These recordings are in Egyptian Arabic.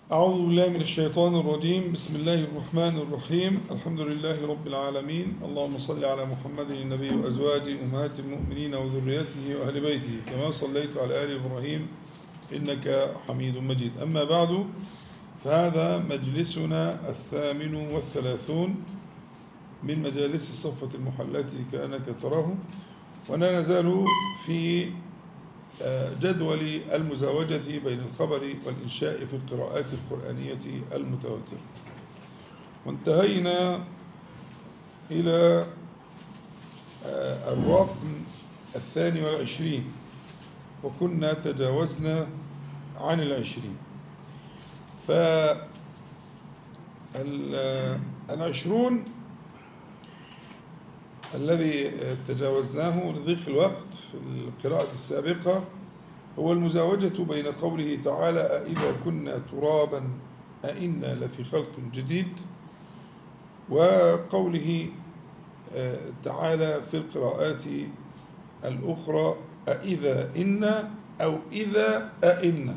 أعوذ بالله من الشيطان الرجيم بسم الله الرحمن الرحيم الحمد لله رب العالمين اللهم صل على محمد النبي وأزواجه أمهات المؤمنين وذريته وأهل بيته كما صليت على آل إبراهيم إنك حميد مجيد أما بعد فهذا مجلسنا الثامن والثلاثون من مجالس الصفة المحلة كأنك تراه ولا نزال في جدول المزاوجة بين الخبر والإنشاء في القراءات القرآنية المتواترة وانتهينا إلى الرقم الثاني والعشرين وكنا تجاوزنا عن العشرين فالعشرون الذي تجاوزناه لضيق الوقت في القراءة السابقة هو المزاوجة بين قوله تعالى أئذا كنا ترابا أئنا لفي خلق جديد وقوله تعالى في القراءات الأخرى أئذا إنا أو إذا أئنا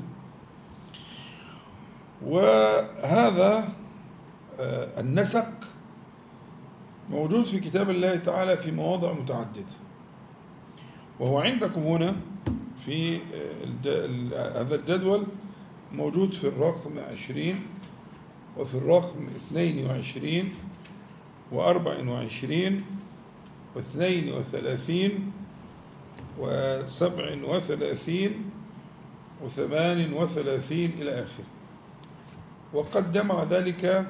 وهذا النسق موجود في كتاب الله تعالى في مواضع متعددة وهو عندكم هنا في هذا الجدول موجود في الرقم عشرين وفي الرقم اثنين وعشرين وأربع وعشرين واثنين وثلاثين وسبع وثلاثين وثمان وثلاثين إلى آخر وقد جمع ذلك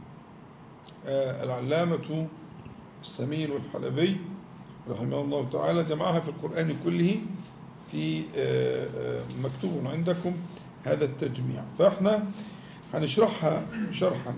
العلامة السمين والحلبي رحمه الله تعالى جمعها في القرآن كله في مكتوب عندكم هذا التجميع فاحنا هنشرحها شرحا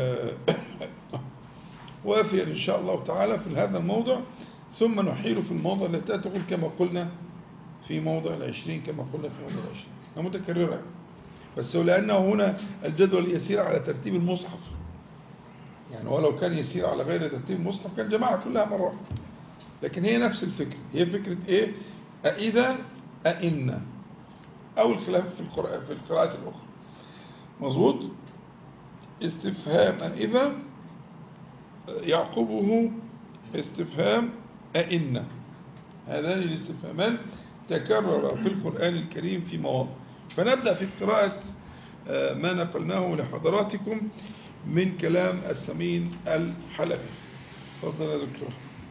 وافيا إن شاء الله تعالى في هذا الموضع ثم نحيل في الموضع التي تقول كما قلنا في موضع العشرين كما قلنا في موضع العشرين متكررة بس لأنه هنا الجدول يسير على ترتيب المصحف يعني ولو كان يسير على غير ترتيب المصحف كان جماعة كلها مرة واحدة لكن هي نفس الفكرة هي فكرة ايه أئذا أئنا أو الخلاف في القراءة في القراءات الأخرى مظبوط استفهام أئذا يعقبه استفهام أئنا هذان الاستفهامان تكرر في القرآن الكريم في مواضع فنبدأ في قراءة ما نقلناه لحضراتكم من كلام السمين الحلبي تفضل يا دكتور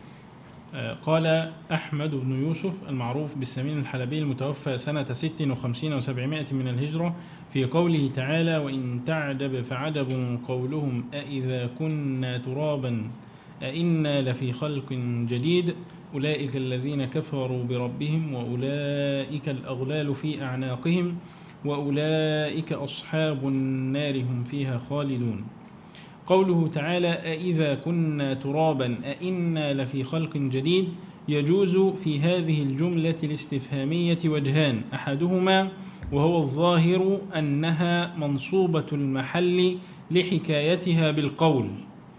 قال أحمد بن يوسف المعروف بالسمين الحلبي المتوفى سنة ست وخمسين وسبعمائة من الهجرة في قوله تعالى وإن تعجب فعجب قولهم أئذا كنا ترابا أئنا لفي خلق جديد أولئك الذين كفروا بربهم وأولئك الأغلال في أعناقهم وأولئك أصحاب النار هم فيها خالدون قوله تعالى أئذا كنا ترابا أئنا لفي خلق جديد يجوز في هذه الجملة الاستفهامية وجهان أحدهما وهو الظاهر أنها منصوبة المحل لحكايتها بالقول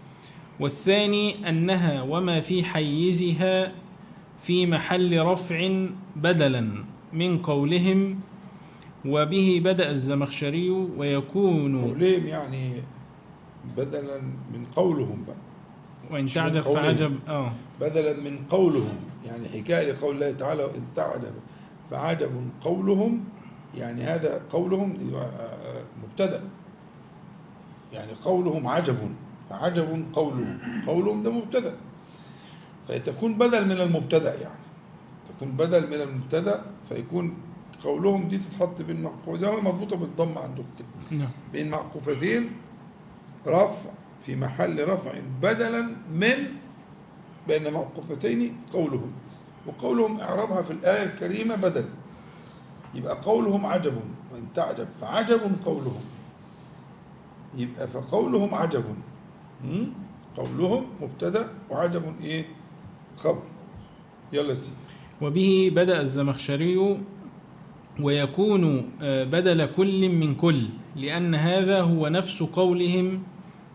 والثاني أنها وما في حيزها في محل رفع بدلا من قولهم وبه بدأ الزمخشري ويكون قولهم يعني بدلا من قولهم بقى وإن تعجب فعجب آه بدلا من قولهم يعني حكاية لقول الله تعالى إن تعجب فعجب قولهم يعني هذا قولهم مبتدا يعني قولهم عجب فعجب قولهم قولهم ده مبتدا فتكون بدل من المبتدا يعني تكون بدل من المبتدا فيكون قولهم دي تتحط بين معقوف زي ما مربوطه بالضم عندك كده نعم بين معقوفتين رفع في محل رفع بدلا من بين معقوفتين قولهم وقولهم اعرابها في الآية الكريمة بدل يبقى قولهم عجب وإن تعجب فعجب قولهم يبقى فقولهم عجب م? قولهم مبتدا وعجب ايه خبر يلا سيدي وبه بدأ الزمخشري ويكون بدل كل من كل لأن هذا هو نفس قولهم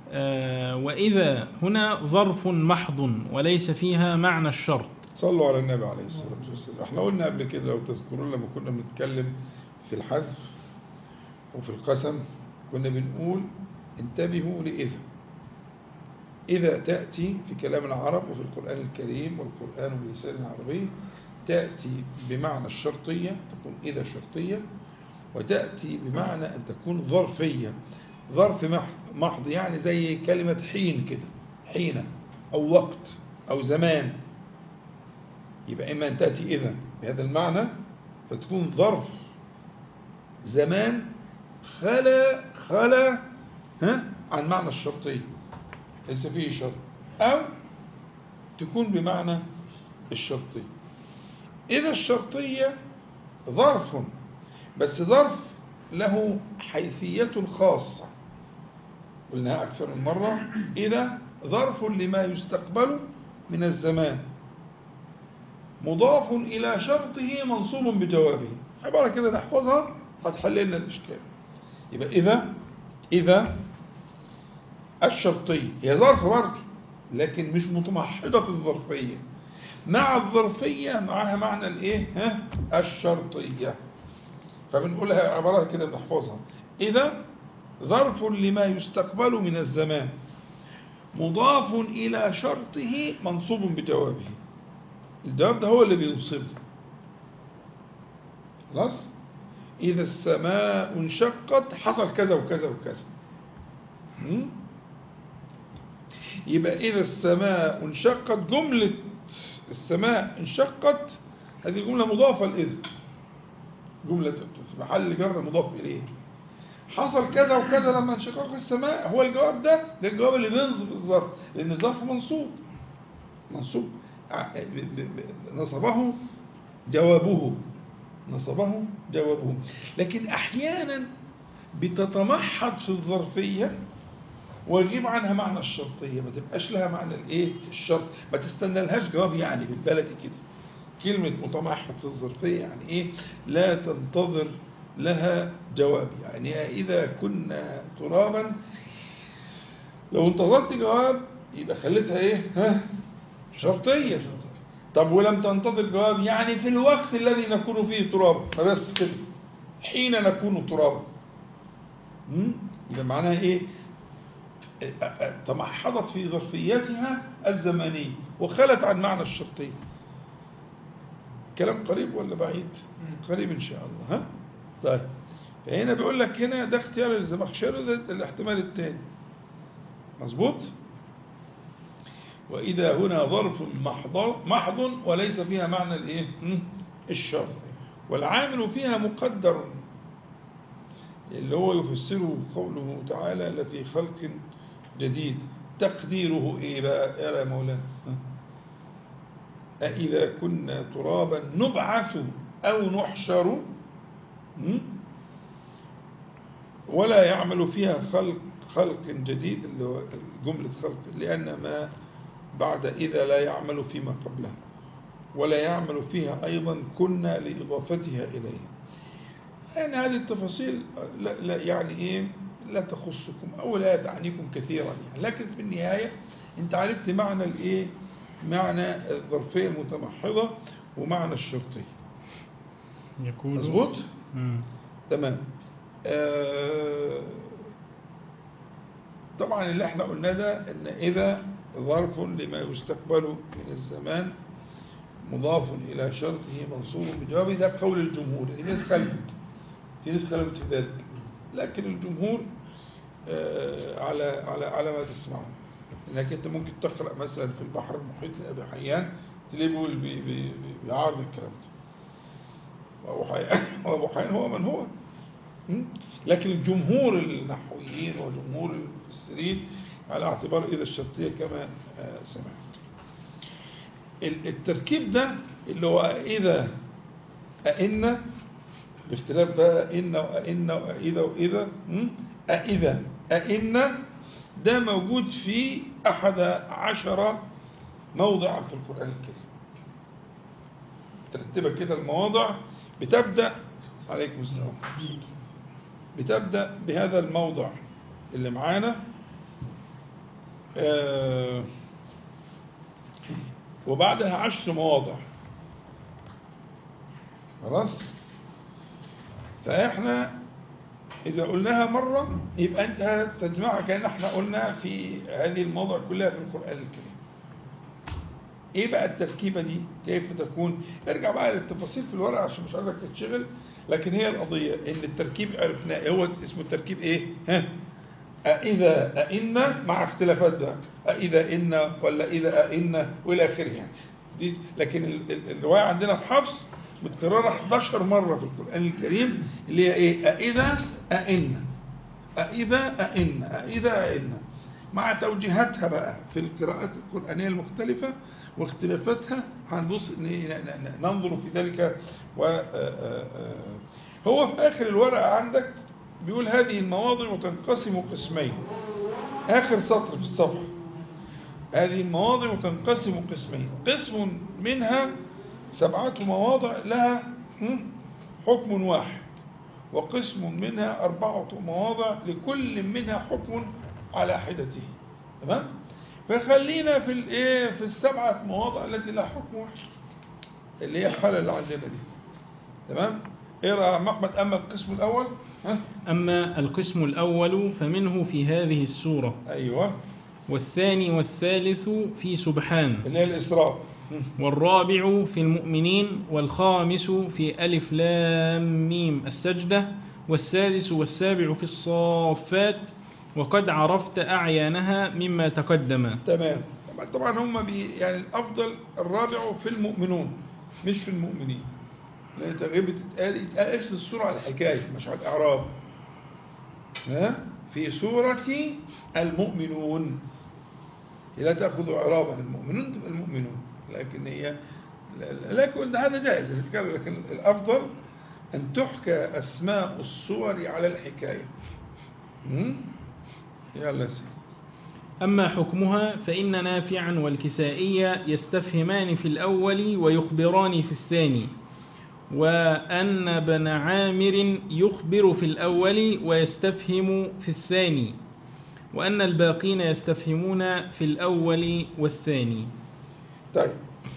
وإذا هنا ظرف محض وليس فيها معنى الشرط صلوا على النبي عليه الصلاة والسلام احنا قلنا قبل كده لو تذكرون لما كنا بنتكلم في الحذف وفي القسم كنا بنقول انتبهوا لإذا إذا تأتي في كلام العرب وفي القرآن الكريم والقرآن باللسان العربي تأتي بمعنى الشرطية تكون إذا شرطية وتأتي بمعنى أن تكون ظرفية ظرف محض- محض يعني زي كلمة حين كده حين أو وقت أو زمان يبقى إما أن تأتي إذا بهذا المعنى فتكون ظرف زمان خلا خلا ها عن معنى الشرطية ليس فيه شرط أو تكون بمعنى الشرطية إذا الشرطية ظرف بس ظرف له حيثية خاصة قلناها أكثر من مرة إذا ظرف لما يستقبل من الزمان مضاف إلى شرطه منصوب بجوابه عبارة كده نحفظها هتحل لنا الإشكال يبقى إذا إذا الشرطية هي ظرف برضه لكن مش متمحضة الظرفية مع الظرفية معها معنى الإيه ها الشرطية فبنقولها عبارات كده بنحفظها إذا ظرف لما يستقبل من الزمان مضاف إلى شرطه منصوب بجوابه الجواب ده هو اللي بينصبه خلاص إذا السماء انشقت حصل كذا وكذا وكذا م? يبقى إذا السماء انشقت جملة السماء انشقت هذه جملة مضافة لإذ جملة في محل جر مضاف إليه حصل كذا وكذا لما انشقاق السماء هو الجواب ده ده الجواب اللي بينصب الظرف لأن الظرف منصوب منصوب ع- ب- ب- ب- نصبه جوابه نصبه جوابه لكن أحيانا بتتمحض في الظرفية ويغيب عنها معنى الشرطية ما تبقاش لها معنى الايه الشرط ما تستنى لهاش جواب يعني بالبلدي كده كلمة متمحض في الظرفية يعني ايه لا تنتظر لها جواب يعني إذا كنا ترابا لو انتظرت جواب يبقى خليتها ايه ها شرطية طب ولم تنتظر جواب يعني في الوقت الذي نكون فيه ترابا فبس كده حين نكون ترابا م? يبقى معناها ايه تمحضت في ظرفيتها الزمنية وخلت عن معنى الشرطية كلام قريب ولا بعيد قريب إن شاء الله ها طيب فهنا بيقول لك هنا ده اختيار الزمخشري ده الاحتمال الثاني مظبوط وإذا هنا ظرف محض محض وليس فيها معنى الايه هم؟ الشرط والعامل فيها مقدر اللي هو يفسره قوله تعالى لفي خلق جديد تقديره ايه بقى يا مولانا ها؟ أإذا كنا ترابا نبعث أو نحشر م? ولا يعمل فيها خلق خلق جديد اللي هو جملة خلق لأن ما بعد إذا لا يعمل فيما قبلها ولا يعمل فيها أيضا كنا لإضافتها إليها يعني هذه التفاصيل لا, لا يعني إيه لا تخصكم أو لا تعنيكم كثيرا يعني لكن في النهاية أنت عرفت معنى الإيه معنى الظرفية المتمحضة ومعنى الشرطية يكون مظبوط مم. تمام آه طبعا اللي احنا قلناه ده ان اذا ظرف لما يستقبل من الزمان مضاف الى شرطه منصوب بجوابه ده قول الجمهور يعني ناس خلفت في ناس خلفت في ذلك لكن الجمهور آه على على على ما تسمعون انك انت ممكن تقرا مثلا في البحر المحيط لابي حيان تلاقيه بيقول بي- بي- بي- بيعارض الكلام ده وأبو حيان وأبو حيان هو من هو م? لكن الجمهور النحويين وجمهور المفسرين على اعتبار إذا الشرطية كما آه، سمعت ال- التركيب ده اللي هو إذا أئن باختلاف بقى إن وأئن وأئذا وإذا م? أئذا أئن ده موجود في أحد عشر موضعا في القرآن الكريم ترتبها كده المواضع بتبدأ عليكم السلام بتبدأ بهذا الموضع اللي معانا آه، وبعدها عشر مواضع خلاص فاحنا إذا قلناها مرة يبقى أنت تجمعها كأن احنا قلنا في هذه المواضع كلها في القرآن الكريم ايه بقى التركيبة دي كيف تكون ارجع بقى للتفاصيل في الورق عشان مش عايزك تتشغل لكن هي القضية ان التركيب عرفناه هو اسمه التركيب ايه ها أإذا أئن مع اختلافات بقى أإذا إن ولا إذا أئن وإلى آخره يعني دي لكن ال- ال- الرواية عندنا في حفص متكررة 11 مرة في القرآن الكريم اللي هي إيه أإذا أئن أإذا أئن أإذا أئن مع توجيهاتها بقى في القراءات القرآنية المختلفة واختلافاتها هنبص ن- ن- ن- ننظر في ذلك و آه، آه، آه. هو في آخر الورقة عندك بيقول هذه المواضع تنقسم قسمين آخر سطر في الصفحة هذه المواضع تنقسم قسمين قسم منها سبعة مواضع لها هم، حكم واحد وقسم منها أربعة مواضع لكل منها حكم على حدته تمام فخلينا في الايه في السبعة مواضع التي لها حكم واحد اللي هي الحالة اللي عندنا دي تمام اقرا يا عم احمد اما القسم الاول ها أما القسم الأول فمنه في هذه السورة ايوه والثاني والثالث في سبحان اللي هي الاسراء هم. والرابع في المؤمنين والخامس في ألف لام ميم السجدة والسادس والسابع في الصافات وقد عرفت أعيانها مما تقدم تمام طبعا طبعا هم بي يعني الافضل الرابع في المؤمنون مش في المؤمنين لان تغيب بتتقال يتقال اسم السوره على الحكايه مش على الاعراب ها في سوره المؤمنون لا تاخذ اعرابا المؤمنون تبقى المؤمنون لكن هي لا- لا- لكن هذا جائز نتكلم لكن الافضل ان تحكى اسماء السور على الحكايه م? يلا يا سيدي أما حكمها فإن نافعا والكسائي يستفهمان في الأول ويخبران في الثاني وأن ابن عامر يخبر في الأول ويستفهم في الثاني وأن الباقين يستفهمون في الأول والثاني طيب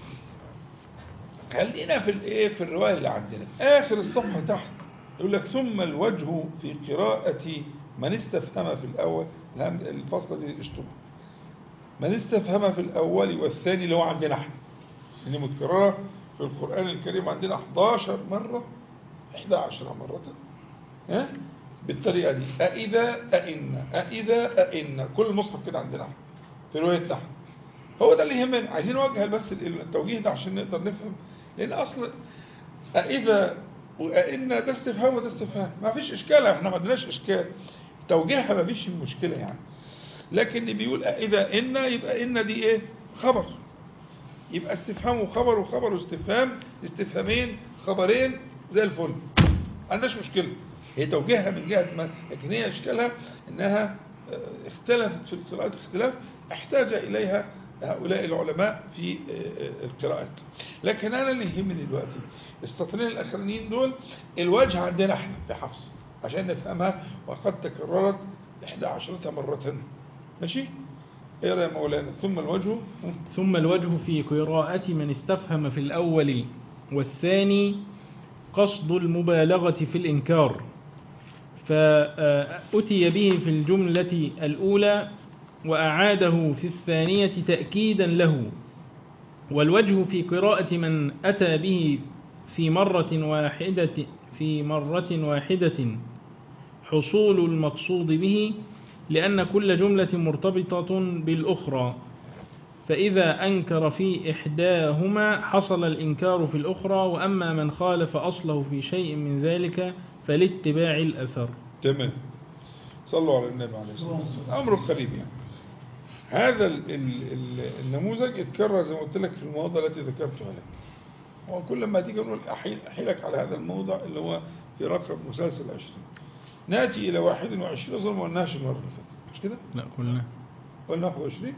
خلينا في الايه في الروايه اللي عندنا اخر الصفحه تحت يقول لك ثم الوجه في قراءه من استفهم في الاول الهم- الفصله دي اشطب من استفهم في الاول والثاني اللي هو عندنا احنا اللي متكرره في القران الكريم عندنا 11 مره 11 مره ها بالطريقه دي أإذا أئن أإذا أئن كل المصحف كده عندنا احنا في روايه تحت هو ده اللي يهمنا عايزين نوجه بس التوجيه ده عشان نقدر نفهم لان اصل اذا وان ده استفهام وده استفهام ما فيش اشكال احنا ما عندناش اشكال توجيهها ما فيش مشكله يعني لكن اللي بيقول اذا ان يبقى ان دي ايه خبر يبقى استفهام وخبر وخبر واستفهام استفهامين خبرين زي الفل ما عندناش مشكله هي توجيهها من جهه ما لكن هي اشكالها انها آه، اختلفت في القراءات اختلاف احتاج اليها هؤلاء العلماء في آه، آه، القراءات لكن انا اللي يهمني دلوقتي السطرين الاخرانيين دول الوجه عندنا احنا في حفص عشان نفهمها وقد تكررت 11 مرة ماشي اقرا يا مولانا ثم الوجه ثم الوجه في قراءة من استفهم في الأول والثاني قصد المبالغة في الإنكار فأتي به في الجملة الأولى وأعاده في الثانية تأكيدا له والوجه في قراءة من أتى به في مرة واحدة في مرة واحدة حصول المقصود به لأن كل جملة مرتبطة بالأخرى فإذا أنكر في إحداهما حصل الإنكار في الأخرى وأما من خالف أصله في شيء من ذلك فلاتباع الأثر تمام صلوا على النبي عليه الصلاة والسلام أمر قريب يعني هذا ال ال ال النموذج اتكرر زي ما قلت لك في المواضع التي ذكرتها لك وكل ما تيجي نقول أحيل أحيلك على هذا الموضع اللي هو في رقم مسلسل 20 ناتي إلى 21 أظن ما قلناش المرة اللي فاتت مش كده؟ لا قلنا قلنا 21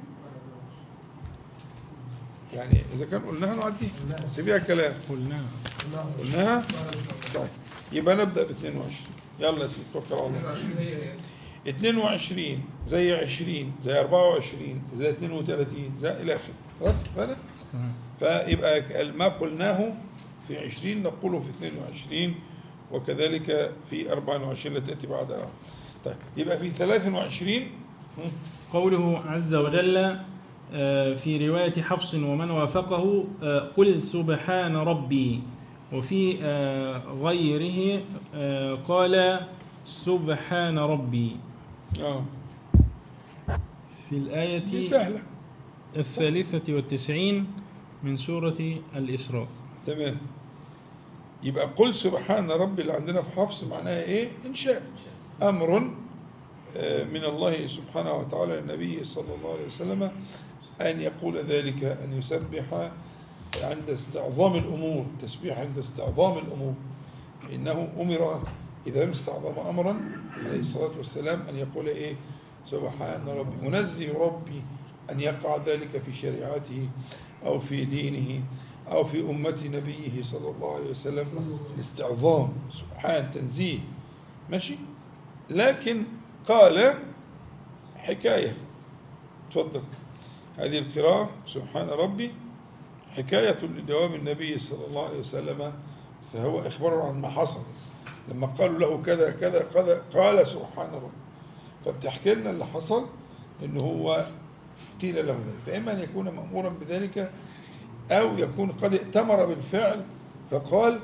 يعني إذا كان قلناها نعديها سيبيها كلام قلنا قلناها طيب يبقى نبدأ ب 22 يلا يا سيدي توكل على الله 22 زي 20 زي 24 زي 32 زي إلى آخره خلاص فاهم تمام. فيبقى ما قلناه في 20 نقوله في 22 وكذلك في 24 التي تأتي بعدها طيب يبقى في 23 هم، قوله عز وجل آه، في رواية حفص ومن وافقه آه، قل سبحان ربي وفي آه، غيره آه، قال سبحان ربي اه في دي الآية سهلة الثالثة والتسعين من سورة الإسراء تمام يبقى قل سبحان ربي اللي عندنا في حفص معناها ايه انشاء امر آه، من الله سبحانه وتعالى للنبي صلى الله عليه وسلم ان يقول ذلك ان يسبح عند استعظام الامور تسبيح عند استعظام الامور انه امر اذا لم استعظم امرا عليه الصلاه والسلام ان يقول ايه سبحان ربي منزه ربي ان يقع ذلك في شريعته او في دينه أو في أمة نبيه صلى الله عليه وسلم استعظام سبحان تنزيه ماشي لكن قال حكاية تفضل هذه القراءة سبحان ربي حكاية لدوام النبي صلى الله عليه وسلم فهو إخبار عن ما حصل لما قالوا له كذا كذا كذا قال سبحان ربي فبتحكي لنا اللي حصل إن هو قيل له ذلك فإما أن يكون مأمورا بذلك أو يكون قد ائتمر بالفعل فقال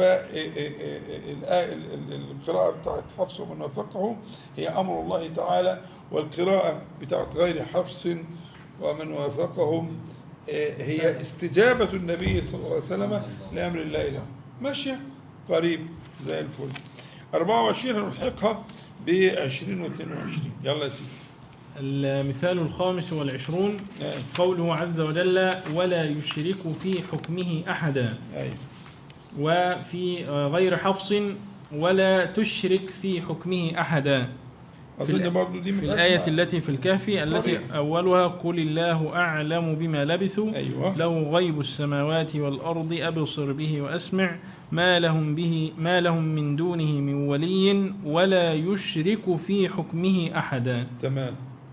فالقراءة بتاعت حفص ومن وافقه هي أمر الله تعالى والقراءة بتاعت غير حفص ومن وافقهم هي استجابة النبي صلى الله عليه وسلم لأمر الله له ماشية قريب زي الفل 24 هنلحقها ب 20 و 22 يلا يا سيدي المثال الخامس والعشرون نعم. قوله عز وجل ولا يشرك في حكمه أحدا أيوة. وفي غير حفص ولا تشرك في حكمه أحدا في أظن الآ- برضو دي في من الآية أسمع- التي في الكهف التي طريق. أولها قل الله أعلم بما لبثوا أيوة. له غيب السماوات والأرض أبصر به وأسمع ما لهم به ما لهم من دونه من ولي ولا يشرك في حكمه أحدا تمام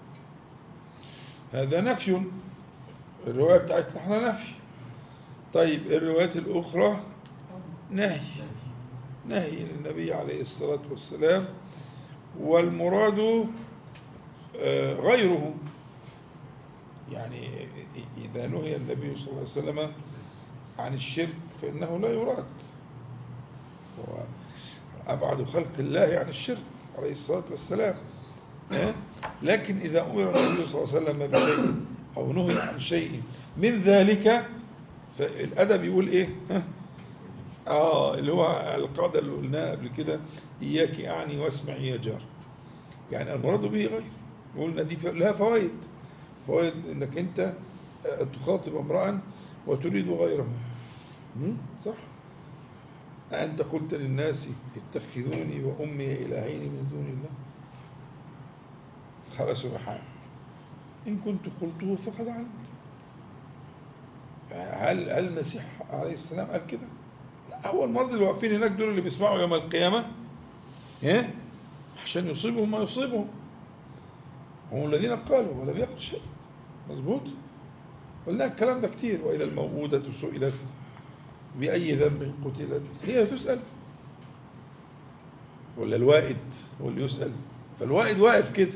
هذا نفي الرواية بتاعتنا احنا نفي طيب الروايات الأخرى نهي نهي للنبي عليه الصلاة والسلام والمراد آه، غيره يعني إذا نهي النبي صلى الله عليه وسلم عن الشرك فإنه لا يراد هو أبعد خلق الله عن الشرك عليه الصلاة والسلام ها؟ لكن إذا أمر النبي صلى الله عليه وسلم بشيء أو نهي عن شيء من ذلك فالأدب يقول إيه ها؟ آه اللي هو القاعدة اللي قلناها قبل كده إياك أعني واسمعي يا جار يعني المراد به غير قلنا دي لها فوائد فوائد انك انت آه، تخاطب امرأ وتريد غيره م? صح أنت قلت للناس اتخذوني وأمي إلهين من دون الله قال سبحانه إن كنت قلته فقد علمت هل هل المسيح عليه السلام قال كده؟ لا هو المرضى اللي واقفين هناك دول اللي بيسمعوا يوم القيامة إيه؟ عشان يصيبهم ما يصيبهم هم الذين قالوا ولم يقل شيء مظبوط قلنا الكلام ده كتير وإذا الموءودة سئلت بأي ذنب قتلت هي تسأل ولا الوائد هو اللي يسأل فالوائد واقف كده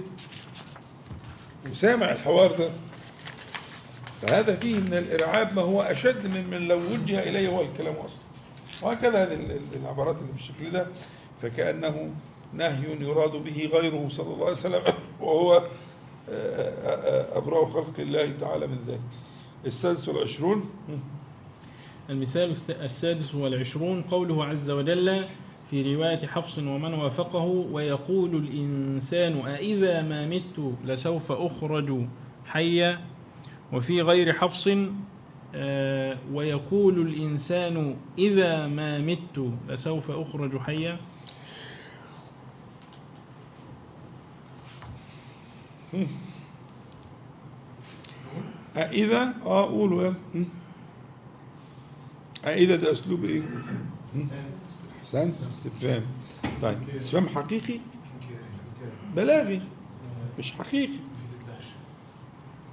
وسامع الحوار ده فهذا فيه من الإرعاب ما هو أشد من من لو وجه إليه هو الكلام أصلا وهكذا هذه ال- ال- العبارات اللي بالشكل ده فكأنه نهي يراد به غيره صلى الله عليه وسلم وهو آه، آه، آه، أبرأ خلق الله تعالى من ذلك السادس والعشرون المثال الس- السادس والعشرون قوله عز وجل في رواية حفص ومن وافقه ويقول الإنسان أإذا ما مت لسوف أخرج حيا وفي غير حفص آه، ويقول الإنسان إذا ما مت لسوف أخرج حيا أإذا آه قولوا يلا هم. أإذا ده أسلوب إيه؟ هم. أحسنت استفهام طيب استفهام حقيقي بلاغي مش حقيقي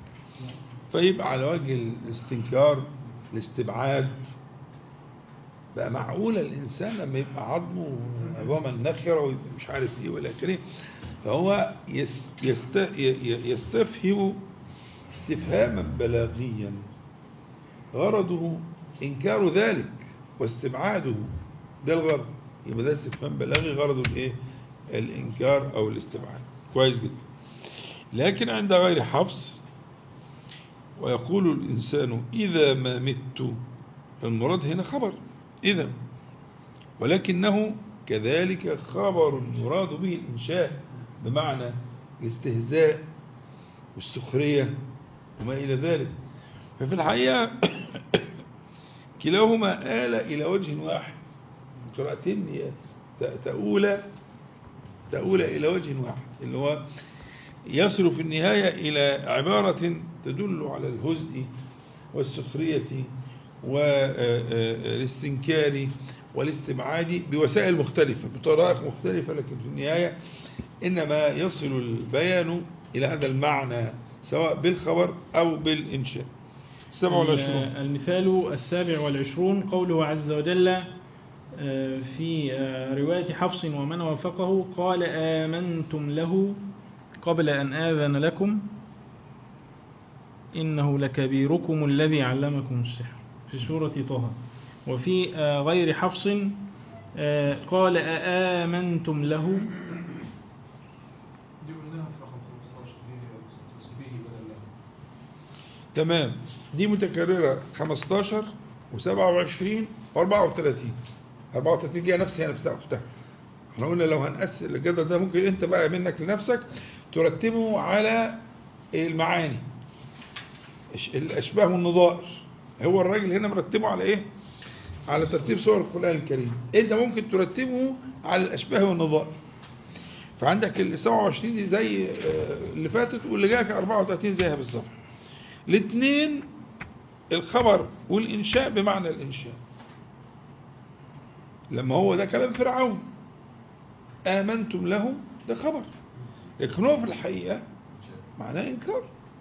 فيبقى على وجه الاستنكار الاستبعاد بقى معقولة الإنسان لما يبقى عظمه عظاما نخرة ويبقى مش عارف إيه ولا كده فهو يس يست ي- يستفهم استفهاما بلاغيا غرضه إنكار ذلك واستبعاده ده الغرض يبقى ده استفهام بلاغي غرضه الإيه؟ الإنكار أو الاستبعاد كويس جدا لكن عند غير حفص ويقول الإنسان إذا ما مت المراد هنا خبر إذا ولكنه كذلك خبر يراد به الإنشاء بمعنى الاستهزاء والسخرية وما إلى ذلك ففي الحقيقة كلاهما آل إلى وجه واحد قراءتين تأولى تأولى إلى وجه واحد اللي هو يصل في النهاية إلى عبارة تدل على الهزء والسخرية والاستنكار والاستبعاد بوسائل مختلفة بطرائق مختلفة لكن في النهاية إنما يصل البيان إلى هذا المعنى سواء بالخبر أو بالإنشاء السبع والعشرون المثال السابع والعشرون قوله عز وجل آه، في آه، رواية حفص ومن وافقه قال آمنتم له قبل أن آذن لكم إنه لكبيركم الذي علمكم السحر في سورة طه وفي آه، غير حفص آه، قال آمنتم له دي قلناها في رقم 15 دي تسبيه بدل له تمام دي متكررة 15 و27 و34 34 دي نفسها هي نفسها أختها احنا قلنا لو هنقسم الجدول ده ممكن انت بقى منك لنفسك ترتبه على المعاني الش- الأشباه والنظائر هو الراجل هنا مرتبه على ايه على ترتيب سور القرآن الكريم انت ممكن ترتبه على الأشباه والنظائر فعندك ال 27 دي زي آه، اللي فاتت واللي جايه 34 زيها بالظبط الاثنين الخبر والإنشاء بمعنى الإنشاء لما هو ده كلام فرعون آمنتم له ده خبر لكن هو في الحقيقة معناه إنكار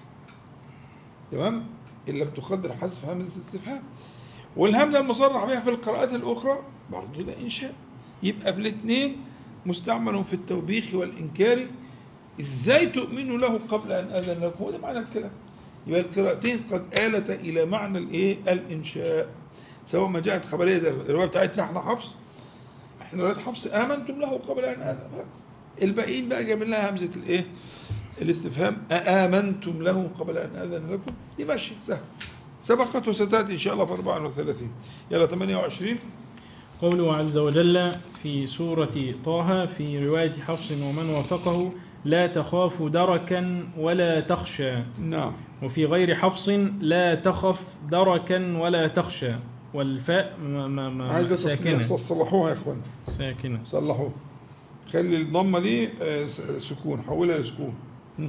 تمام إلا بتقدر حذف همزة الاستفهام والهمزة المصرح بها في القراءات الأخرى برضه ده إنشاء يبقى في الاثنين مستعمل في التوبيخ والإنكار إزاي تؤمنوا له قبل أن أذن لكم هو ده معنى الكلام يبقى القراءتين قد آلت إلى معنى الإيه الإنشاء سواء ما جاءت خبرية زي الرواية بتاعتنا احنا حفص احنا رواية حفص آمنتم له قبل أن آذن لكم الباقيين بقى جاب لها همزة الإيه الاستفهام أآمنتم له قبل أن آذن لكم دي ماشي سهل سبقت وستأتي إن شاء الله في 34 يلا 28 قوله عز وجل في سورة طه في رواية حفص ومن وافقه لا تخاف دركا ولا تخشى نعم وفي غير حفص لا تخف دركا ولا تخشى والفاء ما ما ما عايزة ساكنة تصليح صلحوها يا إخوان ساكنة صلحوها خلي الضمة دي آه، س- سكون حولها لسكون هم.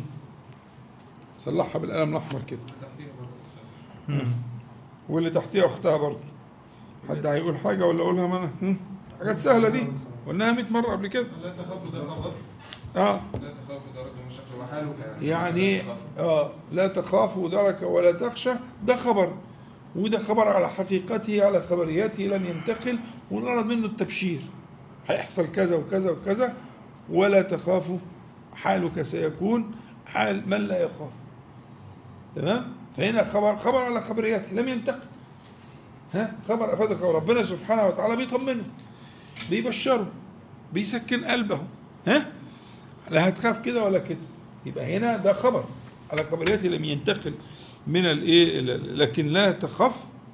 صلحها بالقلم الأحمر كده تحتيها برضه مم. واللي تحتيها أختها برضه حد هيقول حاجة ولا أقولها ما أنا هم؟ حاجات سهلة دي قلناها 100 مرة قبل كده لا تخافوا ده خبر اه لا تخافوا ده رجل مشكل وحالك يعني آه لا تخافوا درك ولا تخشى ده خبر وده خبر على حقيقته على خبريته لن ينتقل والغرض منه التبشير هيحصل كذا وكذا وكذا ولا تخافوا حالك سيكون حال من لا يخاف تمام فهنا خبر خبر على خبريته لم ينتقل ها خبر افاد خبر ربنا سبحانه وتعالى بيطمنه بيبشره بيسكن قلبه ها لا هتخاف كده ولا كده يبقى هنا ده خبر على خبريته لم ينتقل من الايه لكن لا تخف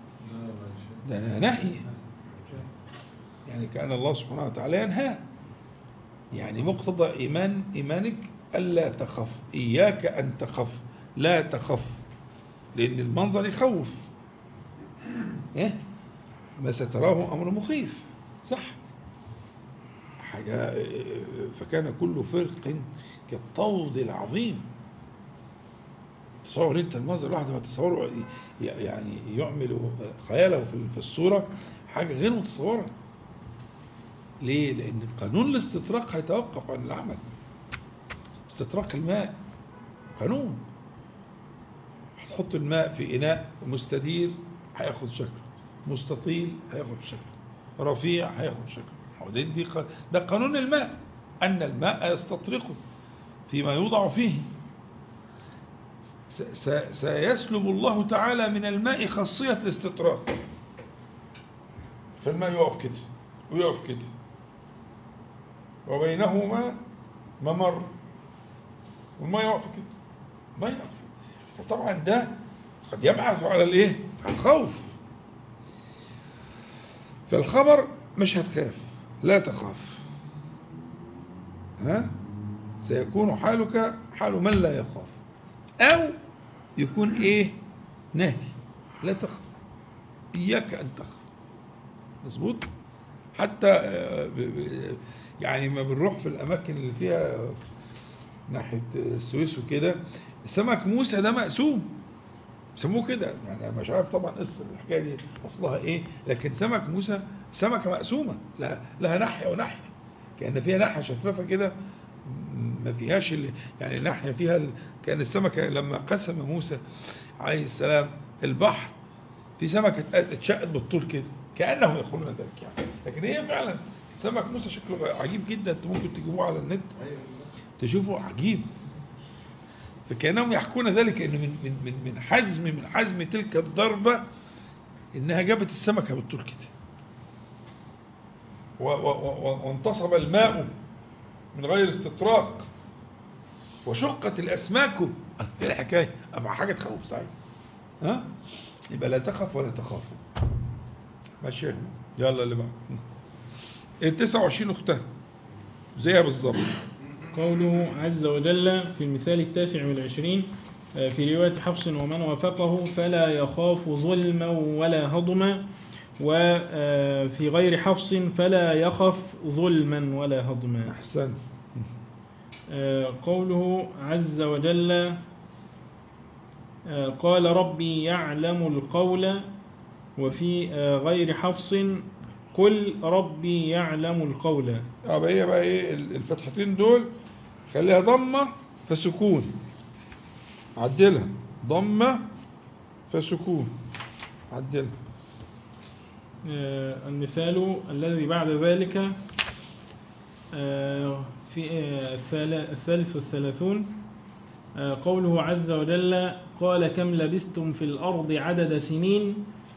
ده نهي يعني كان الله سبحانه وتعالى ينهى يعني مقتضى ايمان ايمانك الا تخف اياك ان تخف لا تخف لان المنظر يخوف ايه ما ستراه امر مخيف صح حاجة فكان كل فرق كالطود العظيم تصور انت المنظر الواحد ما تصوره يعني يعمل خياله في في الصورة حاجة غير متصورة ليه؟ لأن قانون الاستطراق هيتوقف عن العمل استطراق الماء قانون هتحط الماء في إناء مستدير هياخد شكل مستطيل هياخد شكل رفيع هياخد شكل هو ده, دي ق- ده قانون الماء أن الماء يستطرقه فيما يوضع فيه س- س- سيسلب الله تعالى من الماء خاصية الاستطراق فالماء يقف كده ويقف كده وبينهما ممر والماء يقف كده ما يقف كده وطبعا ده قد يبعث على الايه على الخوف فالخبر مش هتخاف لا تخاف ها سيكون حالك حال من لا يخاف أو يكون إيه نهي لا تخف إياك أن تخف مظبوط حتى آه، ب- ب- يعني ما بنروح في الأماكن اللي فيها ناحية السويس وكده السمك موسى ده مقسوم سموه كده يعني أنا مش عارف طبعا قصة الحكاية دي أصلها إيه لكن سمك موسى سمكة مقسومة لها, لها ناحية وناحية كأن فيها ناحية شفافة كده ما فيهاش اللي يعني ناحية فيها ال- كان السمكة لما قسم موسى عليه السلام البحر في سمكة اتشقت بالطول كده كأنهم يقولون ذلك يعني لكن هي فعلا سمك موسى شكله عجيب جدا انت ممكن تجيبوه على النت تشوفه عجيب فكأنهم يحكون ذلك ان من من من من حزم من حزم تلك الضربة انها جابت السمكة بالطول كده و- و- و- وانتصب الماء من غير استطراق وشقت الأسماك ايه الحكاية أما حاجة تخوف صحيح ها يبقى لا تخف ولا تخافوا ماشي يلا اللي بعد ال 29 اختها زيها بالظبط قوله عز وجل في المثال التاسع والعشرين آه، في رواية حفص ومن وافقه فلا يخاف ظلما ولا هضما وفي غير حفص فلا يخف ظلما ولا هضما احسن آه، قوله عز وجل آه، قال ربي يعلم القول وفي آه، غير حفص قل ربي يعلم القول يبقى هي بقى ايه ال- الفتحتين دول خليها ضمة فسكون عدلها ضمة فسكون عدلها آه، المثال الذي بعد ذلك آه، في آه، الثال- الثالث والثلاثون آه، قوله عز وجل قال كم لبثتم في الأرض عدد سنين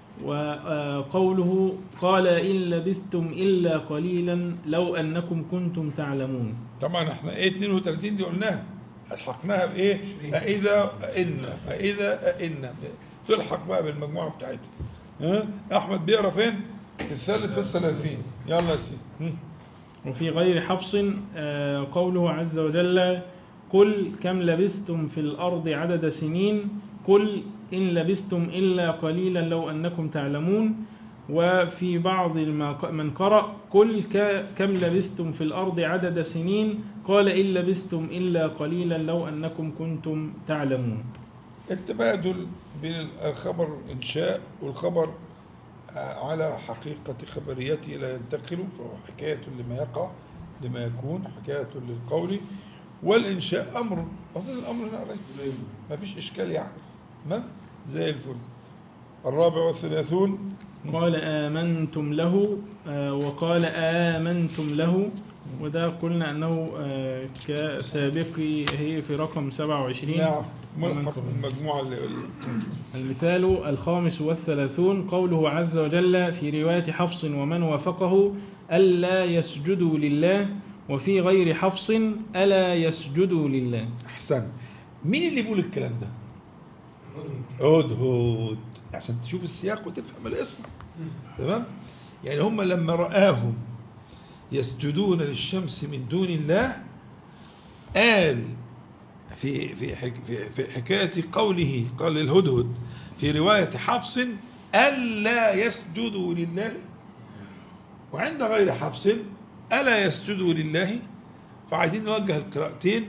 وقوله قال إن لبثتم إلا قليلا لو أنكم كنتم تعلمون طبعا احنا ايه 32 دي قلناها الحقناها بايه فاذا ان فاذا ان تلحق بقى بالمجموعه بتاعتها ها احمد بيقرا فين في الثالث والثلاثين يلا يا سيدي هم. وفي غير حفص آه، قوله عز وجل قل كم لبثتم في الأرض عدد سنين قل إن لبثتم إلا قليلا لو أنكم تعلمون وفي بعض الم- من قرأ قل ك- كم لبثتم في الأرض عدد سنين قال إن لبثتم إلا قليلا لو أنكم كنتم تعلمون التبادل بين الخبر انشاء والخبر آه، على حقيقة خبريته لا ينتقل فهو حكاية لما يقع لما يكون حكاية للقول والإنشاء أمر أصل الأمر هنا عليه ما فيش إشكال يعني ما زي الفل الرابع والثلاثون قال آمنتم له آه، وقال آمنتم له وده قلنا أنه آه، كسابقي هي في رقم 27 نعم ومن ملحق قبل. المجموعة اللي المثال الخامس والثلاثون قوله عز وجل في رواية حفص ومن وافقه ألا يسجدوا لله وفي غير حفص ألا يسجدوا لله أحسن مين اللي بيقول الكلام ده هدهد عشان تشوف السياق وتفهم الاسم تمام يعني هم لما رآهم يسجدون للشمس من دون الله قال في في حك في, في حكاية قوله قال الهدهد في رواية حفص ألا يسجدوا لله وعند غير حفص ألا يسجدوا لله فعايزين نوجه القراءتين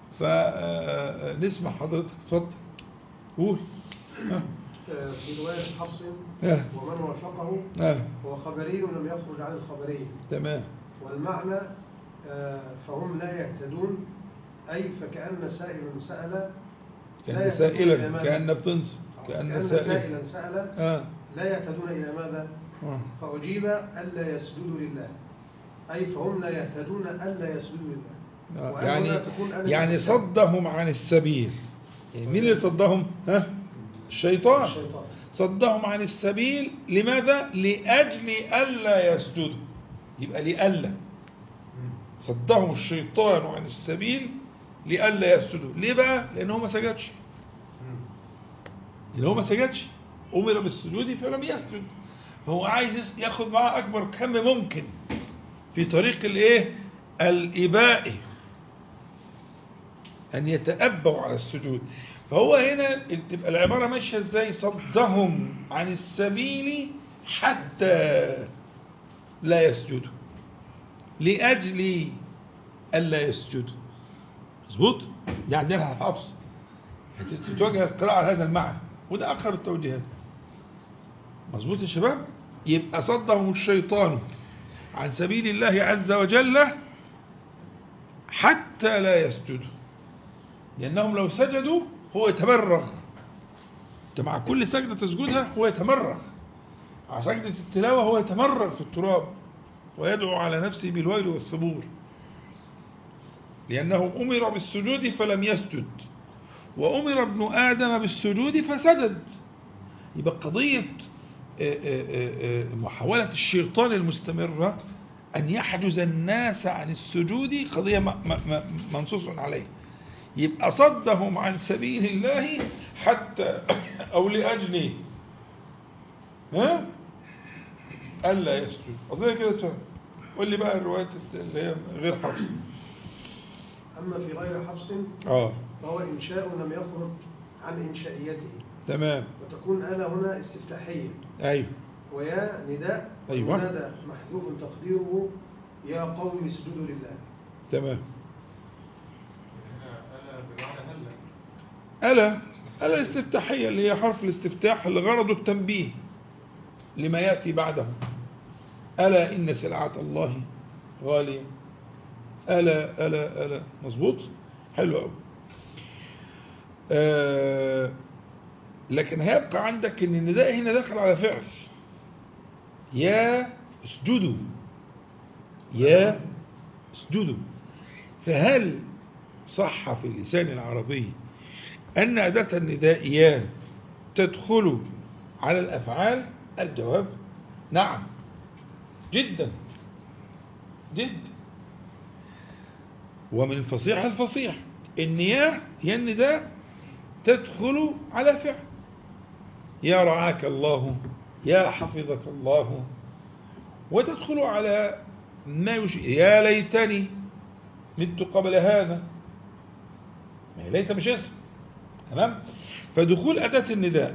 فنسمع حضرتك اتفضل قول ها في رواية حفص ها ومن وافقه ها هو خبري لم يخرج عن الخبري تمام والمعنى آه، فهم لا يهتدون أي فكأن سائلا سأل لا كأن يهتدون إلى سائلا ماذا؟ كأن بتنصب كأن كأن سائل سائلا سأل اه لا يهتدون إلى ماذا؟ آه. فأجيب ألا يسجدوا لله أي فهم لا يهتدون ألا يسجدوا لله آه، وأن يعني لا تكون أنا يعني الإنسان. صدهم عن السبيل يعني مين اللي صدهم ها الشيطان الشيطان صدهم عن السبيل لماذا لأجل ألا يسجدوا يبقى لألا صدهم الشيطان عن السبيل لألا يسجدوا ليه بقى لأنه ما سجدش لأنه هو ما سجدش أمر بالسجود فلم يسجد هو عايز يس- ياخد معاه أكبر كم ممكن في طريق الإيه الإباء أن يتأبوا على السجود فهو هنا تبقى العبارة ماشية ازاي صدهم عن السبيل حتى لا يسجدوا لأجل ألا يسجدوا مظبوط دي عندنا حفص تتوجه القراءة على هذا المعنى وده أقرب التوجيهات مظبوط يا شباب يبقى صدهم الشيطان عن سبيل الله عز وجل حتى لا يسجدوا لأنهم لو سجدوا هو يتمرغ انت مع كل سجدة تسجدها هو يتمرغ على سجدة التلاوة هو يتمرغ في التراب ويدعو على نفسه بالويل والثبور لأنه أمر بالسجود فلم يسجد وأمر ابن آدم بالسجود فسجد يبقى قضية آه، آه، آه، محاولة الشيطان المستمرة أن يحجز الناس عن السجود قضية م- م- م- منصوص عليه يبقى صدهم عن سبيل الله حتى أو لأجل ها ألا يسجد أظن كده تفهم قول لي بقى الروايات اللي هي غير حفص أما في غير حفص اه فهو إنشاء لم يخرج عن إنشائيته تمام وتكون آلة هنا استفتاحية ايوه ويا نداء أيوة. منادى محذوف تقديره يا قوم اسجدوا لله تمام ألا بمعنى هلا ألا ألا الاستفتاحية اللي هي حرف الاستفتاح اللي غرضه التنبيه لما يأتي بعده ألا إن سلعة الله غالية ألا ألا ألا مظبوط حلو أوي آه لكن هيبقى عندك ان النداء هنا داخل على فعل يا اسجدوا يا اسجدوا فهل صح في اللسان العربي أن أداة النداء يا تدخل على الأفعال الجواب نعم جدا جدا ومن الفصيح الفصيح إن يا يا النداء تدخل على فعل يا رعاك الله يا حفظك الله وتدخل على ما يش... يا ليتني مت قبل هذا ما هي ليت مش اسم تمام فدخول أداة النداء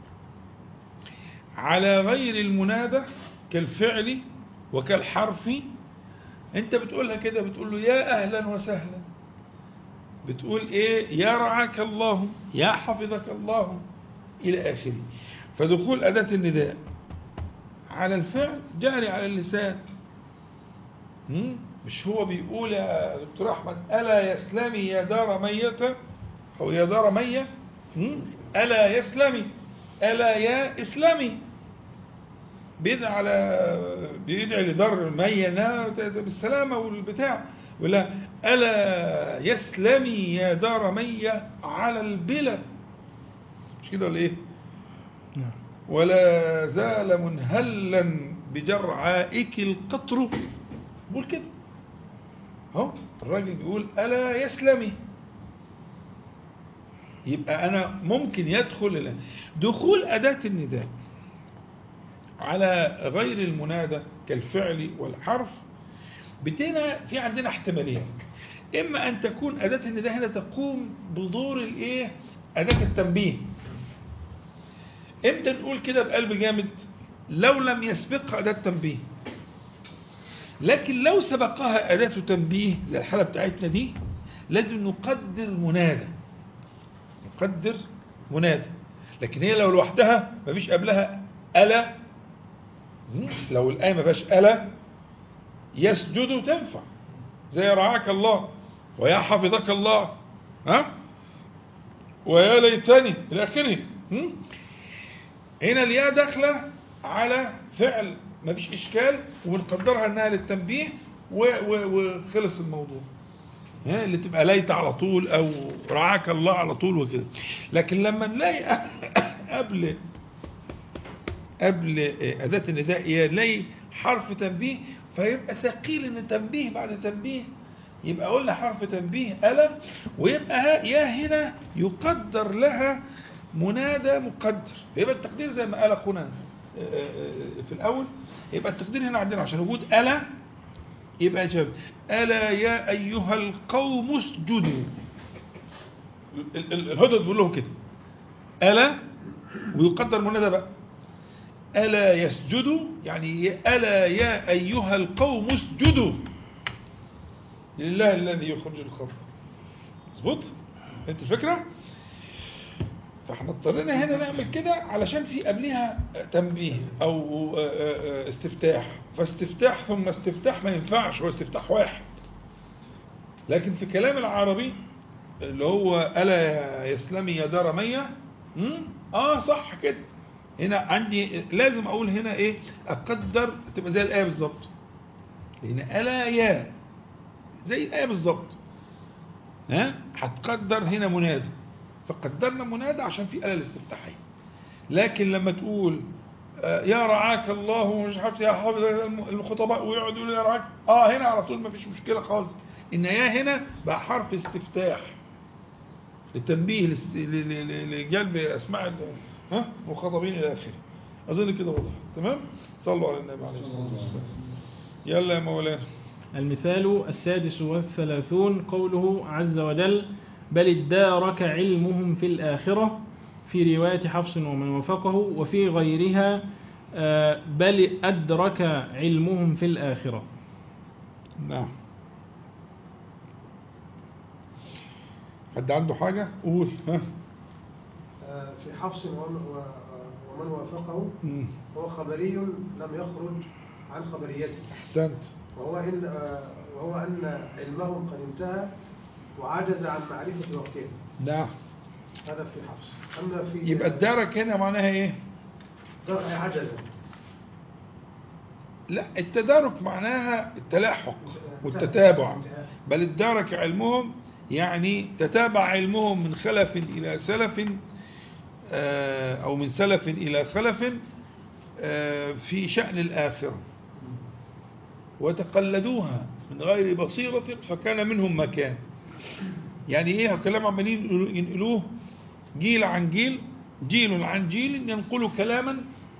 على غير المنادى كالفعل وكالحرف انت بتقولها كده بتقول له يا أهلا وسهلا بتقول ايه يا رعاك الله يا حفظك الله إلى آخره فدخول أداة النداء على الفعل جاري على اللسان مم؟ مش هو بيقول يا دكتور أحمد ألا يسلمي يا دار ميتة أو يا دار مية مم؟ ألا يسلمي ألا يا إسلامي بيدعي على بيدعي لدار المية إنها بالسلامة والبتاع ولا ألا يسلمي يا دار مية على البلا مش كده ولا إيه نعم ولا زال منهلا بجرعائك القطر بقول كده اهو الراجل بيقول ألا يسلمي يبقى أنا ممكن يدخل ال- دخول أداة النداء على غير المنادى كالفعل والحرف بتنا في عندنا احتمالين إما أن تكون أداة النداء هنا تقوم بدور الإيه أداة التنبيه امتى نقول كده بقلب جامد لو لم يسبقها أداة تنبيه لكن لو سبقها أداة تنبيه زي الحالة بتاعتنا دي لازم نقدر منادى نقدر منادى لكن هي لو لوحدها مفيش قبلها ألا مم؟ لو الآية ما فيهاش ألا يسجد تنفع زي رعاك الله ويا حفظك الله ها ويا ليتني إلى آخره مم؟ هنا الياء داخلة على فعل ما فيش إشكال ونقدرها إنها للتنبيه و- و- وخلص الموضوع ها اللي تبقى ليت على طول أو رعاك الله على طول وكده لكن لما نلاقي قبل قبل أداة النداء يلاقي حرف تنبيه فيبقى ثقيل إن تنبيه بعد تنبيه يبقى قلنا حرف تنبيه ألا ويبقى ها- يا هنا يقدر لها منادى مقدر فيبقى التقدير زي ما قال أخونا آه، آه، في الأول يبقى التقدير هنا عندنا عشان وجود ألا يبقى جاب ألا يا أيها القوم اسجدوا ال- ال- الهدد بيقول لهم كده ألا ويقدر منادى بقى ألا يسجدوا يعني ألا يا أيها القوم اسجدوا لله الذي يخرج الخبر مظبوط انت الفكرة فاحنا اضطرينا هنا نعمل كده علشان في قبلها تنبيه او استفتاح فاستفتاح ثم استفتاح ما ينفعش هو استفتاح واحد لكن في كلام العربي اللي هو ألا يا يسلمي يا دار مية مم؟ اه صح كده هنا عندي لازم اقول هنا ايه اقدر تبقى زي الايه بالظبط هنا الا يا زي الايه بالظبط ها هتقدر هنا منادى فقدرنا منادى عشان في اله الاستفتاحيه لكن لما تقول آه، يا رعاك الله ومش عارف يا حافظ الخطباء ويقعدوا يقولوا يا رعاك اه هنا على طول ما فيش مشكله خالص ان يا هنا بقى حرف استفتاح للتنبيه لست- ل- ل- ل- لجلب اسماع ال- ها مخاطبين الى اخره اظن كده واضح تمام صلوا على النبي عليه الصلاه والسلام يلا يا مولانا المثال السادس والثلاثون قوله عز وجل بل ادارك علمهم في الآخرة في رواية حفص ومن وفقه وفي غيرها آه، بل أدرك علمهم في الآخرة نعم حد عنده حاجة قول ها آه، في حفص ومن و- ومن وافقه مم. هو خبري لم يخرج عن خبريته احسنت وهو إن آه، وهو أن علمهم قد انتهى وعجز عن معرفة وقته نعم هذا في حفص أما في يبقى الدرك هنا معناها ايه درء عجز لا التدارك معناها التلاحق والتتابع بل الدارك علمهم يعني تتابع علمهم من خلف إلى سلف آه، أو من سلف إلى خلف آه، في شأن الآخرة وتقلدوها من غير بصيرة فكان منهم مكان يعني ايه كلام عمالين ينقلوا- ينقلوه جيل عن جيل جيل عن جيل ينقلوا كلاما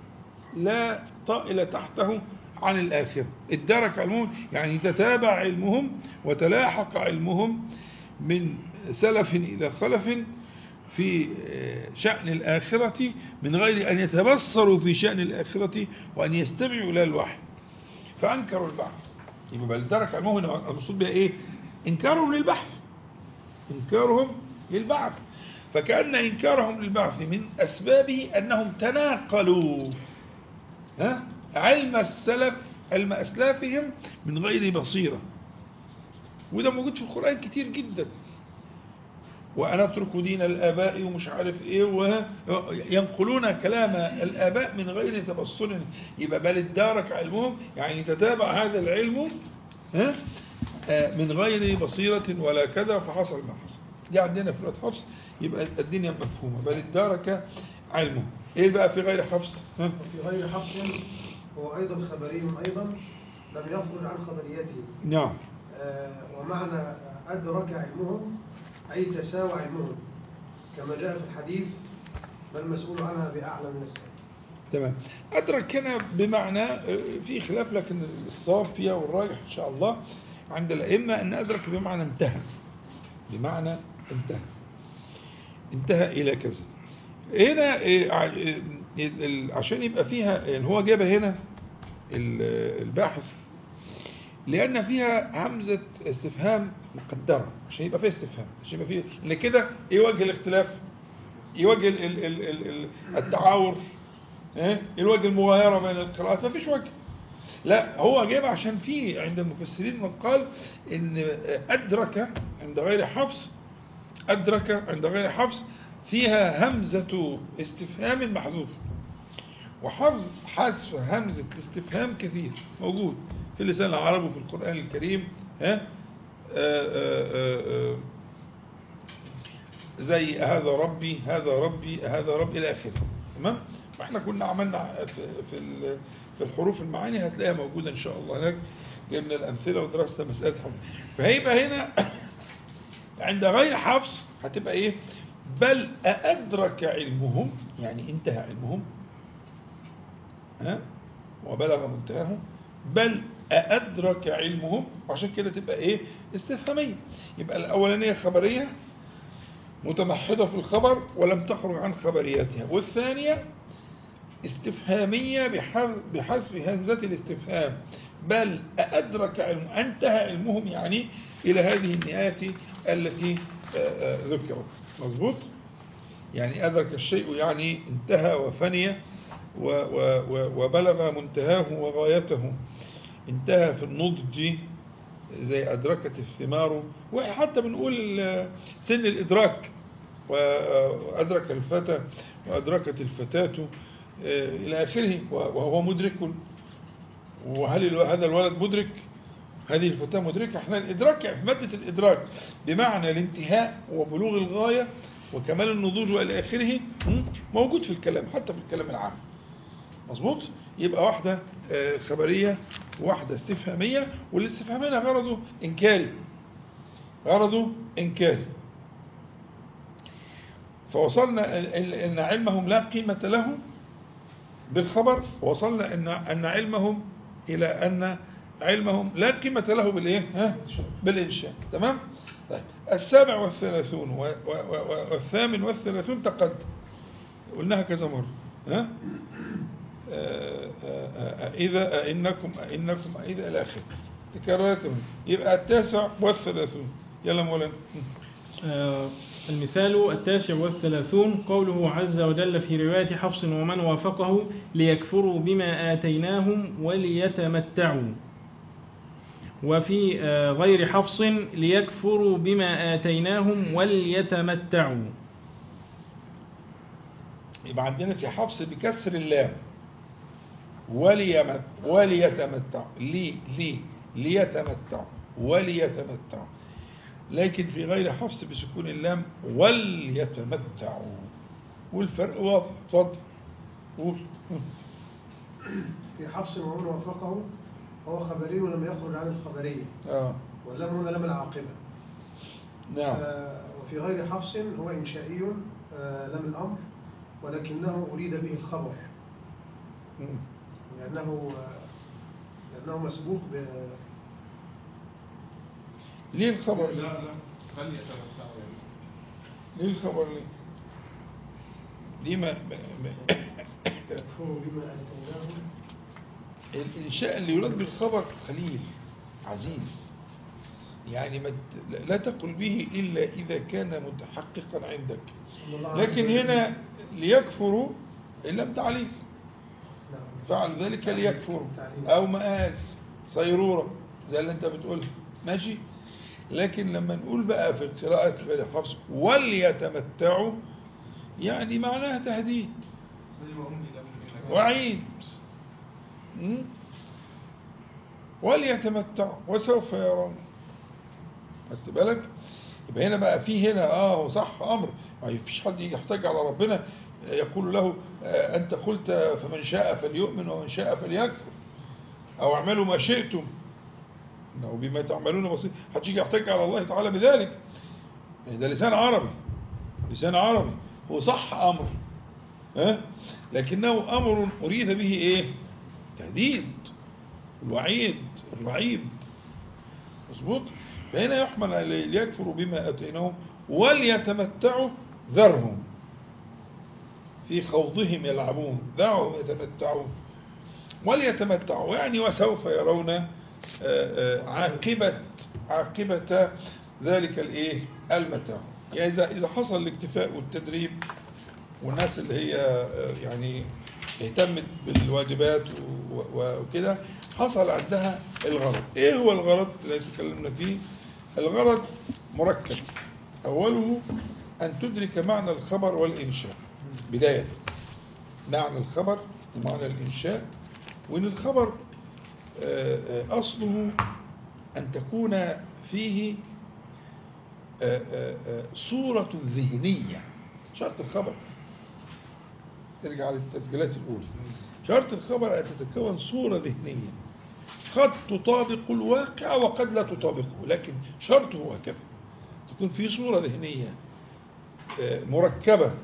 لا طائل تحته عن الآخرة ادرك علمهم يعني تتابع علمهم وتلاحق علمهم من سلف إلى خلف في شأن الآخرة من غير أن يتبصروا في شأن الآخرة وأن يستمعوا إلى الوحي فأنكروا البعث يبقى بل درك علمهم هنا المقصود بها إيه إنكارهم للبحث إنكارهم للبعث فكأن إنكارهم للبعث من أسبابه أنهم تناقلوا ها؟ علم السلف علم أسلافهم من غير بصيرة وده موجود في القرآن كتير جدا وأنا أترك دين الآباء ومش عارف إيه وينقلون كلام الآباء من غير تبصر يبقى بل ادارك علمهم يعني تتابع هذا العلم ها؟ آه، من غير بصيرة ولا كذا فحصل ما حصل دي عندنا في رواية حفص يبقى الدنيا مفهومة بل ادارك علمه ايه بقى في غير حفص ها؟ وفي غير حفص هو أيضا خبري أيضا لم يخرج عن خبريته نعم آه، ومعنى أدرك علمهم أي تساوى علمهم كما جاء في الحديث ما المسؤول عنها بأعلم من السائل تمام أدرك هنا بمعنى آه، في خلاف لكن الصواب فيها والراجح إن شاء الله عند الأئمة أن أدرك بمعنى انتهى بمعنى انتهى انتهى إلى كذا هنا آه، ع- آه، ال- عشان يبقى فيها يعني هو جابها هنا ال- الباحث لأن فيها همزة استفهام مقدرة عشان يبقى فيها استفهام عشان يبقى فيها إن كده إيه وجه الاختلاف؟ إيه وجه ال- ال- ال- ال- ال- التعاور؟ إيه إيه وجه المغايرة بين القراءات؟ ما فيش وجه لا هو جايب عشان في عند المفسرين مقال إن أدرك عند غير حفص أدرك عند غير حفص فيها همزة استفهام محذوف وحفظ حذف همزة الاستفهام كثير موجود في اللسان العربي وفي القرآن الكريم ها آآ آآ آآ زي هذا ربي هذا ربي هذا ربي إلى آخره تمام واحنا كنا عملنا في في ال- في الحروف المعاني هتلاقيها موجودة إن شاء الله هناك جبنا الأمثلة ودرسنا مسألة حفظ فهيبقى هنا عند غير حفظ هتبقى إيه بل أدرك علمهم يعني انتهى علمهم ها وبلغ منتهاهم بل أدرك علمهم عشان كده تبقى إيه استفهامية يبقى الأولانية خبرية متمحضة في الخبر ولم تخرج عن خبرياتها والثانية استفهامية بحذف- بحذف همزة الاستفهام بل أدرك علم انتهى علمهم يعني إلى هذه النهاية التي آه، آه، ذكرت مظبوط يعني أدرك الشيء يعني انتهى وفني و- و- و- وبلغ منتهاه وغايته انتهى في النضج زي أدركت الثمار وحتى بنقول آه، سن الإدراك وأدرك الفتى وأدركت الفتاة آه، إلى آخره وهو مدرك وهل الو- هذا الولد مدرك هذه الفتاة مدركة احنا الإدراك في مادة الإدراك بمعنى الانتهاء وبلوغ الغاية وكمال النضوج وإلى آخره م? موجود في الكلام حتى في الكلام العام مظبوط يبقى واحدة آه، خبرية وواحدة استفهامية والاستفهامية غرضه إنكاري غرضه إنكاري فوصلنا ال- ال- أن علمهم لا قيمة له بالخبر وصلنا أن أن علمهم إلى أن علمهم لا قيمة له بالإيه؟ ها؟ بالإنشاء تمام؟ طيب السابع والثلاثون و- و- و- والثامن والثلاثون تقدم قلناها كذا مرة ها؟ آه، آه، آه، إذا إنكم إنكم إذا إلى آخره تكررت يبقى التاسع والثلاثون يلا مولانا آه، المثال التاسع والثلاثون قوله عز وجل في رواية حفص ومن وافقه ليكفروا بما آتيناهم وليتمتعوا وفي آه، غير حفص ليكفروا بما آتيناهم وليتمتعوا يبقى عندنا في حفص بكسر اللام وليمت وليتمتع لي لي ليتمتع وليتمتع لكن في غير حفص بسكون اللام وليتمتعوا والفرق واضح اتفضل قول في حفص ومن وافقه هو خبري ولم يخرج عن الخبرية اه واللام هنا لام العاقبة نعم آه، وفي غير حفص هو إنشائي آه، لام الأمر ولكنه أريد به الخبر مم. لأنه آه، لأنه مسبوق ب ليه الخبر لا ليه؟ لا خلي يتمتعوا يعني ليه الخبر ليه ليه ما, ما, ما يكفروا بما آتيناهم الإنشاء اللي يراد بالخبر خليل عزيز يعني ما ت- لا تقل به إلا إذا كان متحققا عندك إن الله عز لكن وجل- هنا ليكفروا إن لم تعليف نعم. فعل ذلك ليكفروا تعليل. أو مآل صيرورة زي اللي أنت بتقولها ماشي لكن لما نقول بقى في قراءة غير حفص وليتمتعوا يعني معناها تهديد زي ما هم إلى وعيد م? وليتمتعوا وسوف يرون خدت بالك يبقى هنا بقى في هنا اه هو صح امر ما فيش حد يحتاج على ربنا يقول له آه انت قلت فمن شاء فليؤمن ومن شاء فليكفر او اعملوا ما شئتم انه بما تعملون بصير حد يجي يحتاج على الله تعالى بذلك يعني ده لسان عربي لسان عربي هو صح امر ها لكنه امر اريد به ايه تهديد الوعيد الرعيب مظبوط فهنا يحمل على ليكفروا بما اتيناهم وليتمتعوا ذرهم في خوضهم يلعبون دعهم يتمتعون وليتمتعوا يعني وسوف يرون آه، آه، عاقبة عاقبة ذلك الايه المتاع يعني إذا إذا حصل الاكتفاء والتدريب والناس اللي هي آه، يعني اهتمت بالواجبات و- و- وكده حصل عندها الغرض ايه هو الغرض اللي تكلمنا فيه الغرض مركب اوله ان تدرك معنى الخبر والانشاء بداية معنى الخبر ومعنى الإنشاء وإن الخبر آه، آه، أصله أن تكون فيه آه، آه، آه، صورة ذهنية شرط الخبر ارجع للتسجيلات الأولى شرط الخبر أن تتكون صورة ذهنية قد تطابق الواقع وقد لا تطابقه لكن شرطه هو كذا تكون في صورة ذهنية آه، مركبة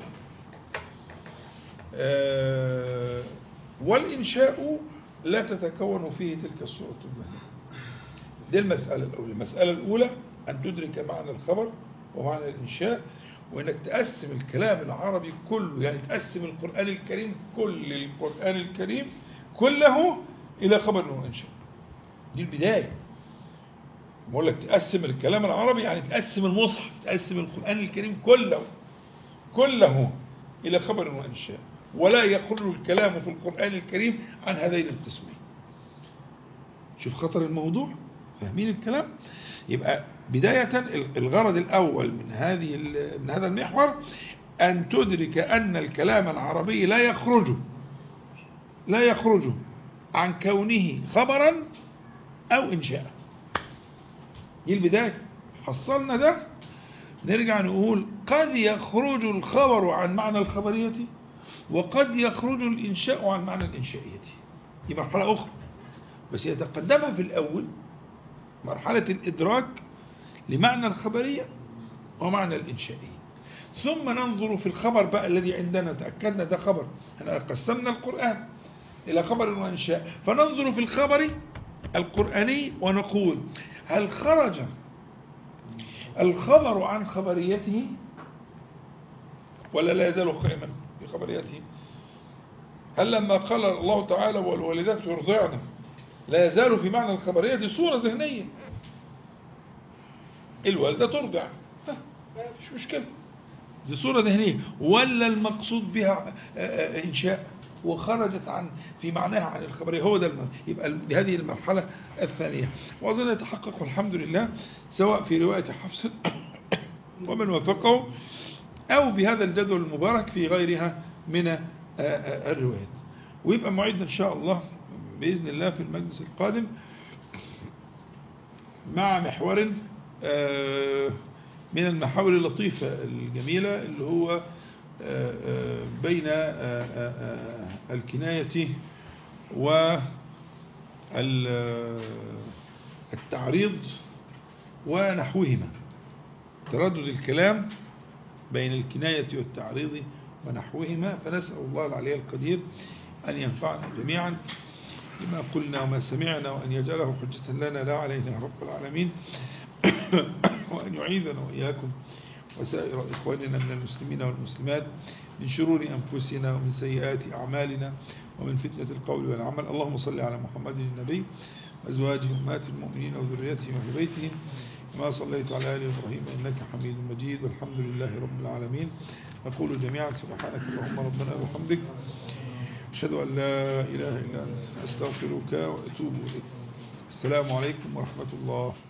آه، والإنشاء لا تتكون فيه تلك الصورة الذهنية دي المسألة الأولى المسألة الأولى أن تدرك معنى الخبر ومعنى الإنشاء وإنك تقسم الكلام العربي كله يعني تقسم القرآن الكريم كل القرآن الكريم كله إلى خبر وإنشاء دي البداية بقول لك تقسم الكلام العربي يعني تقسم المصحف تقسم القرآن الكريم كله كله إلى خبر وإنشاء ولا يخرج الكلام في القرآن الكريم عن هذين القسمين شوف خطر الموضوع فاهمين الكلام يبقى بداية الغرض الأول من هذه ال- من هذا المحور أن تدرك أن الكلام العربي لا يخرج لا يخرج عن كونه خبرا أو إنشاء دي البداية حصلنا ده نرجع نقول قد يخرج الخبر عن معنى الخبرية وقد يخرج الإنشاء عن معنى الإنشائية دي مرحلة أخرى بس يتقدمها في الأول مرحلة الإدراك لمعنى الخبرية ومعنى الإنشائية ثم ننظر في الخبر بقى الذي عندنا تأكدنا ده خبر احنا قسمنا القرآن إلى خبر وإنشاء فننظر في الخبر القرآني ونقول هل خرج الخبر عن خبريته ولا لا يزال قائما بخبريته هل لما قال الله تعالى والوالدات يرضعن لا يزال في معنى الخبرية دي صورة ذهنية الوالدة ترضع ها، ما فيش مشكلة دي صورة ذهنية ولا المقصود بها آه، آه، إنشاء وخرجت عن في معناها عن الخبرية هو ده الم- يبقى هذه المرحلة الثانية وأظن يتحقق والحمد لله سواء في رواية حفص ومن وافقه أو بهذا الجدول المبارك في غيرها من آه، آه، الروايات ويبقى موعدنا إن شاء الله بإذن الله في المجلس القادم مع محور آه، من المحاور اللطيفة الجميلة اللي هو آه، آه، بين آه، آه، آه، الكناية والتعريض ونحوهما تردد الكلام بين الكناية والتعريض ونحوهما فنسأل الله العلي القدير أن ينفعنا جميعا بما قلنا وما سمعنا وأن يجعله حجة لنا لا علينا يا رب العالمين وأن يعيذنا وإياكم وسائر إخواننا من المسلمين والمسلمات من شرور أنفسنا ومن سيئات أعمالنا ومن فتنة القول والعمل اللهم صل على محمد النبي وأزواجه أمهات المؤمنين وذريته وأهل بيته كما صليت على آل إبراهيم إنك حميد مجيد والحمد لله رب العالمين نقول جميعا سبحانك اللهم ربنا وبحمدك أشهد أن لا إله إلا أنت أستغفرك وأتوب إليك السلام عليكم ورحمة الله